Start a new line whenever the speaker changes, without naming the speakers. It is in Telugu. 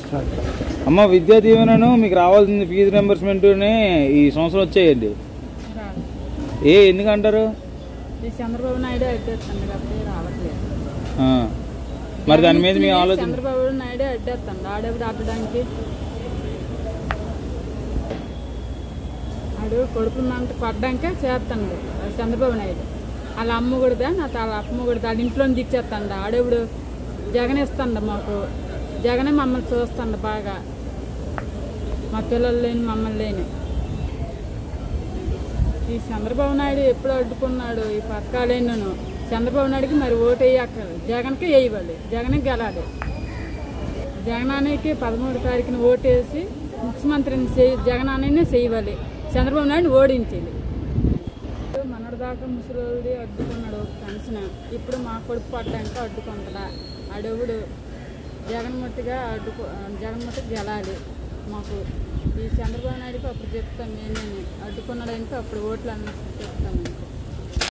అమ్మ విద్యా దీవెనను మీకు రావాల్సింది ఫీజు రియంబర్స్మెంట్ని ఈ సంవత్సరం వచ్చేయండి
రాదు.
ఏ ఎందుకంటారు
ఈ చంద్రబాబు నాయుడు అడ్డేస్తుంది కాబట్టి రావట్లేదు
ఆ. మరి దాని మీద మీ
జగన్
ఆలోచన
చంద్రబాబు నాయుడు అడ్డేస్తుంది ఆడెవడు అడ్డడానికి ఆడు కొడుకు మంట కొట్టడానికే చేస్తాడు అది చంద్రబాబు నాయుడు వాళ్ళ అమ్మ కొడిదా నా వాళ్ళ అమ్మ కొడితే వాళ్ళ ఇంట్లో దిచ్చేస్తాడు ఆడెవడు జగన్ ఇస్తాడు మాకు జగనే మమ్మల్ని చూస్తాడు బాగా మా పిల్లలు లేని మమ్మల్ని లేని ఈ చంద్రబాబు నాయుడు ఎప్పుడు అడ్డుకున్నాడు ఈ పథకాలేనను చంద్రబాబు నాయుడుకి మరి ఓటు వేయక్కర్లేదు జగన్కే వేయవాలి జగనే గెలాలి జగనానికి పదమూడు తారీఖున ఓటేసి ముఖ్యమంత్రిని చేయి జగనాన్ని చేయవాలి చంద్రబాబు నాయుడు ఓడించాలి మనడు దాకా ముసలి అడ్డుకున్నాడు పెన్షన్ ఇప్పుడు మా కొడుకు పడ్డానికి అడ్డుకుంటడా అడవుడు జగన్మూర్తిగా అడ్డుకు జగన్మూర్తికి గెలాలి మాకు ఈ చంద్రబాబు నాయుడుకి అప్పుడు చెప్తాం నేనే అడ్డుకున్నాడంటే అప్పుడు ఓట్లు అన్నీ చెప్తాం